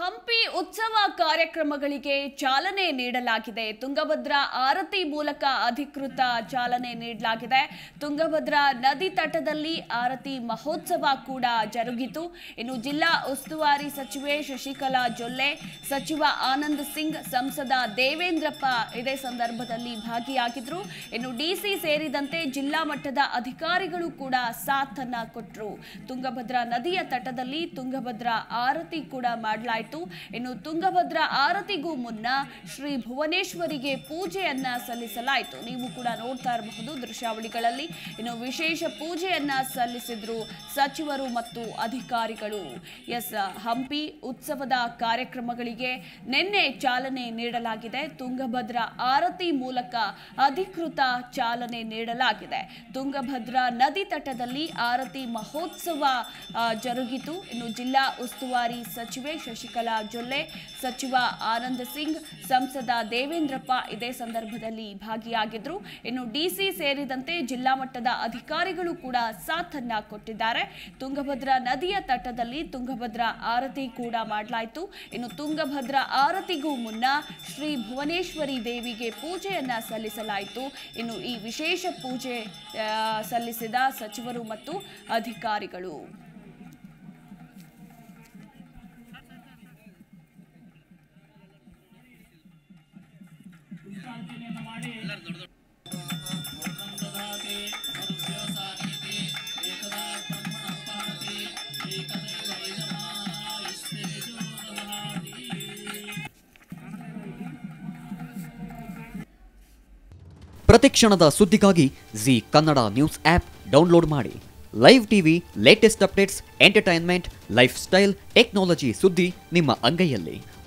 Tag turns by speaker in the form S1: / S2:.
S1: ಹಂಪಿ ಉತ್ಸವ ಕಾರ್ಯಕ್ರಮಗಳಿಗೆ ಚಾಲನೆ ನೀಡಲಾಗಿದೆ ತುಂಗಭದ್ರಾ ಆರತಿ ಮೂಲಕ ಅಧಿಕೃತ ಚಾಲನೆ ನೀಡಲಾಗಿದೆ ತುಂಗಭದ್ರಾ ನದಿ ತಟದಲ್ಲಿ ಆರತಿ ಮಹೋತ್ಸವ ಕೂಡ ಜರುಗಿತು ಇನ್ನು ಜಿಲ್ಲಾ ಉಸ್ತುವಾರಿ ಸಚಿವೆ ಶಶಿಕಲಾ ಜೊಲ್ಲೆ ಸಚಿವ ಆನಂದ್ ಸಿಂಗ್ ಸಂಸದ ದೇವೇಂದ್ರಪ್ಪ ಇದೇ ಸಂದರ್ಭದಲ್ಲಿ ಭಾಗಿಯಾಗಿದ್ರು ಇನ್ನು ಡಿಸಿ ಸೇರಿದಂತೆ ಜಿಲ್ಲಾ ಮಟ್ಟದ ಅಧಿಕಾರಿಗಳು ಕೂಡ ಸಾಥನ್ನ ಕೊಟ್ಟರು ತುಂಗಭದ್ರಾ ನದಿಯ ತಟದಲ್ಲಿ ತುಂಗಭದ್ರಾ ಆರತಿ ಕೂಡ ಮಾಡಲಾಯಿತು ಇನ್ನು ತುಂಗಭದ್ರಾ ಆರತಿಗೂ ಮುನ್ನ ಶ್ರೀ ಭುವನೇಶ್ವರಿಗೆ ಪೂಜೆಯನ್ನ ಸಲ್ಲಿಸಲಾಯಿತು ನೀವು ಕೂಡ ನೋಡ್ತಾ ಇರಬಹುದು ದೃಶ್ಯಾವಳಿಗಳಲ್ಲಿ ಇನ್ನು ವಿಶೇಷ ಪೂಜೆಯನ್ನ ಸಲ್ಲಿಸಿದ್ರು ಸಚಿವರು ಮತ್ತು ಅಧಿಕಾರಿಗಳು ಎಸ್ ಹಂಪಿ ಉತ್ಸವದ ಕಾರ್ಯಕ್ರಮಗಳಿಗೆ ನಿನ್ನೆ ಚಾಲನೆ ನೀಡಲಾಗಿದೆ ತುಂಗಭದ್ರಾ ಆರತಿ ಮೂಲಕ ಅಧಿಕೃತ ಚಾಲನೆ ನೀಡಲಾಗಿದೆ ತುಂಗಭದ್ರಾ ನದಿ ತಟದಲ್ಲಿ ಆರತಿ ಮಹೋತ್ಸವ ಆ, ಜರುಗಿತು ಇನ್ನು ಜಿಲ್ಲಾ ಉಸ್ತುವಾರಿ ಸಚಿವೆ ಶಶಿಕಲಾ ಜೊಲ್ಲೆ ಸಚಿವ ಆನಂದ್ ಸಿಂಗ್ ಸಂಸದ ದೇವೇಂದ್ರಪ್ಪ ಇದೇ ಸಂದರ್ಭದಲ್ಲಿ ಭಾಗಿಯಾಗಿದ್ರು ಇನ್ನು ಡಿಸಿ ಸೇರಿದಂತೆ ಜಿಲ್ಲಾ ಮಟ್ಟದ ಅಧಿಕಾರಿಗಳು ಕೂಡ ಸಾಥನ್ನ ಕೊಟ್ಟಿದ್ದಾರೆ ತುಂಗಭದ್ರಾ ನದಿಯ ತಟದಲ್ಲಿ ತುಂಗಭದ್ರಾ ಆರತಿ ಕೂಡ ಮಾಡಲಾಯಿತು ಇನ್ನು ತುಂಗಭದ್ರಾ ಆರತಿಗೂ ಮುನ್ನ ಶ್ರೀ ಭುವನೇಶ್ವರಿ ದೇವಿಗೆ ಪೂಜೆಯನ್ನ ಸಲ್ಲಿಸಲಾಯಿತು ಇನ್ನು ಈ ವಿಶೇಷ ಪೂಜೆ ಆ, ಸಲ್ಲಿಸಿದ ಸಚಿವರು ಮತ್ತು ಅಧಿಕಾರಿಗಳು
S2: ಪ್ರತಿಕ್ಷಣದ ಸುದ್ದಿಗಾಗಿ Zee Kannada news app download ಮಾಡಿ live TV latest updates entertainment lifestyle technology ಸುದ್ದಿ ನಿಮ್ಮ ಅಂಗೈಯಲ್ಲಿ